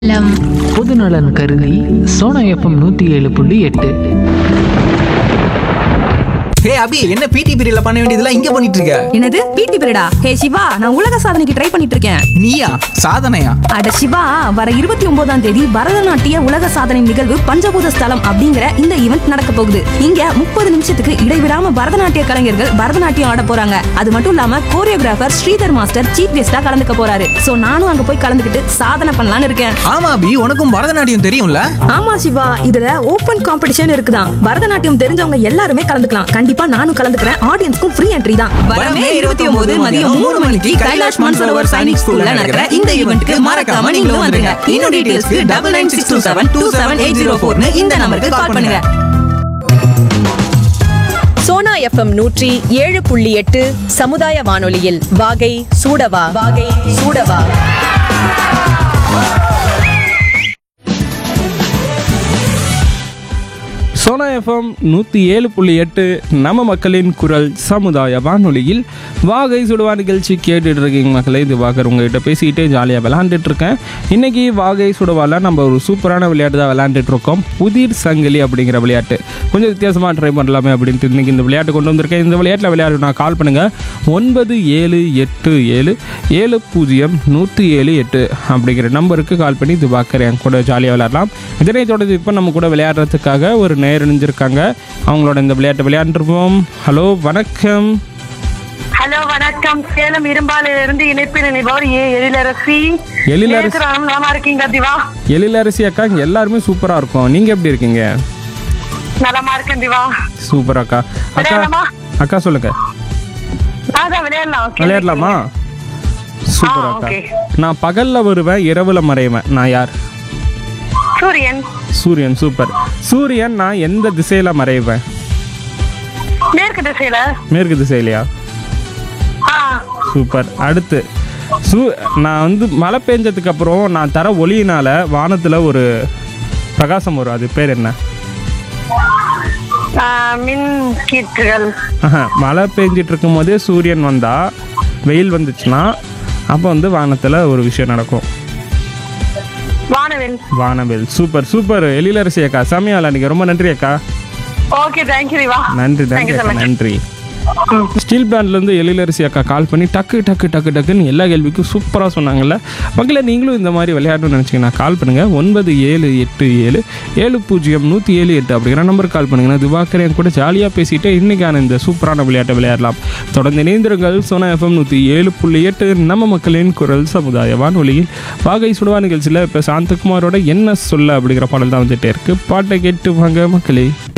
லம் பொதுநலன் கருதி சோனா எஃப்எம் நூற்றி ஏழு புள்ளி எட்டு ஹே அபி என்ன பிடி பீரியட்ல பண்ண வேண்டியதெல்லாம் இங்க பண்ணிட்டு இருக்க என்னது பிடி பீரியடா ஹே சிவா நான் உலக சாதனைக்கு ட்ரை பண்ணிட்டு இருக்கேன் நீயா சாதனையா அட சிவா வர இருபத்தி ஒன்பதாம் தேதி பரதநாட்டிய உலக சாதனை நிகழ்வு பஞ்சபூத ஸ்தலம் அப்படிங்கிற இந்த ஈவெண்ட் நடக்க போகுது இங்க முப்பது நிமிஷத்துக்கு இடைவிடாம பரதநாட்டிய கலைஞர்கள் பரதநாட்டியம் ஆட போறாங்க அது மட்டும் இல்லாம கோரியோகிராஃபர் ஸ்ரீதர் மாஸ்டர் சீஃப் கெஸ்டா கலந்துக்க போறாரு சோ நானும் அங்க போய் கலந்துக்கிட்டு சாதனை பண்ணலாம்னு இருக்கேன் ஆமா அபி உனக்கும் பரதநாட்டியம் தெரியும்ல ஆமா சிவா இதுல ஓபன் காம்படிஷன் இருக்குதான் பரதநாட்டியம் தெரிஞ்சவங்க எல்லாருமே கலந்துக்கலாம் கண்டிப்பா நானும் கலந்துக்கிறேன் ஆடியன்ஸ்க்கும் ஃப்ரீ என்ட்ரி தான் வரமே இருபத்தி ஒன்பது மதியம் மூணு மணிக்கு கைலாஷ் மான்சரோவர் சைனிக் ஸ்கூல்ல நடக்கிற இந்த ஈவெண்ட்க்கு மறக்காம நீங்களும் வந்துருங்க இன்னும் டீடைல்ஸ்க்கு double nine six two seven two seven eight zero ஃபோர்னு இந்த நம்பருக்கு கால் பண்ணுங்க சோனா எஃப்எம் நூற்றி ஏழு புள்ளி எட்டு சமுதாய வானொலியில் வாகை சூடவா வாகை சூடவா சோனா எஃப்எம் நூற்றி ஏழு புள்ளி எட்டு நம்ம மக்களின் குரல் சமுதாய வானொலியில் வாகை சுடுவா நிகழ்ச்சி கேட்டுட்டு இருக்கீங்க மக்களே இது வாகர் உங்ககிட்ட பேசிக்கிட்டே ஜாலியாக விளாண்டுட்டு இருக்கேன் இன்னைக்கு வாகை சுடுவால நம்ம ஒரு சூப்பரான விளையாட்டு தான் விளையாண்டுட்டு இருக்கோம் புதிர் சங்கிலி அப்படிங்கிற விளையாட்டு கொஞ்சம் வித்தியாசமாக ட்ரை பண்ணலாமே அப்படின்ட்டு இன்னைக்கு இந்த விளையாட்டு கொண்டு வந்திருக்கேன் இந்த விளையாட்டில் விளையாடு நான் கால் பண்ணுங்கள் ஒன்பது ஏழு எட்டு ஏழு ஏழு பூஜ்ஜியம் நூற்றி ஏழு எட்டு அப்படிங்கிற நம்பருக்கு கால் பண்ணி இது பார்க்குறேன் என் கூட ஜாலியாக விளையாடலாம் இதனை தொடர்ந்து இப்போ நம்ம கூட விளையாடுறதுக்காக ஒரு நேர் இணைஞ்சிருக்காங்க அவங்களோட இந்த விளையாட்டை விளையாண்டுருப்போம் ஹலோ வணக்கம் ஹலோ வணக்கம் சேலம் இரும்பாலையில இருந்து இணைப்பில் இணைப்பவர் ஏ எழிலரசி எழிலரசி. பேசுறோம் நலமா இருக்கீங்க திவா எழிலரசி அக்கா இங்கே எல்லாருமே சூப்பராக இருக்கும் நீங்கள் எப்படி இருக்கீங்க நலமா இருக்கேன் திவா சூப்பர் அக்கா அக்கா விளையாடலாமா? அக்கா சொல்லுங்க அதான் விளையாடலாம் okay. விளையாடலாமா சூப்பர் ஆ, அக்கா okay. நான் பகலில் வருவேன் இரவில் மறைவேன் நான் யார் சூரியன் சூரியன் சூப்பர் சூரியன் நான் எந்த திசையில் மறைவேன் மேற்கு திசையில மேற்கு திசையிலையா ஆ சூப்பர் அடுத்து சூ நான் வந்து மழை பெஞ்சதுக்கு அப்புறம் நான் தர ஒளியினால வானத்தில் ஒரு பிரகாசம் வரும் அது பேர் என்ன ஆ, மின் கீற்றுகள் ஆஹா, மழை பெஞ்சிட்டு இருக்கும் போதே சூரியன் வந்தா வெயில் வந்துச்சுன்னா அப்போ வந்து வானத்தில் ஒரு விஷயம் நடக்கும் வானவில் வானவில் சூப்பர் சூப்பர் எழிலரசி அக்கா செமையா விளையாடுங்க ரொம்ப நன்றி அக்கா ஓகே தேங்க்யூ திவா நன்றி Thank நன்றி you so அக்கா much. நன்றி ஸ்டீல் பேண்ட்லேருந்து எழிலரசி அக்கா கால் பண்ணி டக்கு டக்கு டக்கு டக்குன்னு எல்லா கேள்விக்கும் சூப்பராக சொன்னாங்கல்ல மக்களே நீங்களும் இந்த மாதிரி விளையாடணும்னு நினச்சிங்கன்னா கால் பண்ணுங்கள் ஒன்பது ஏழு எட்டு ஏழு ஏழு பூஜ்ஜியம் நூற்றி ஏழு எட்டு அப்படிங்கிற நம்பருக்கு கால் பண்ணுங்கன்னா திவாக்கர் என் கூட ஜாலியாக பேசிட்டு இன்றைக்கான இந்த சூப்பரான விளையாட்டை விளையாடலாம் தொடர்ந்து இணைந்திருங்கள் சோனா எஃப்எம் நூற்றி ஏழு புள்ளி எட்டு நம்ம மக்களின் குரல் சமுதாய வானொலியில் வாகை சுடுவா நிகழ்ச்சியில் இப்போ சாந்தகுமாரோட என்ன சொல்ல அப்படிங்கிற பாடல் தான் வந்துட்டே இருக்கு பாட்டை கேட்டு வாங்க மக்களே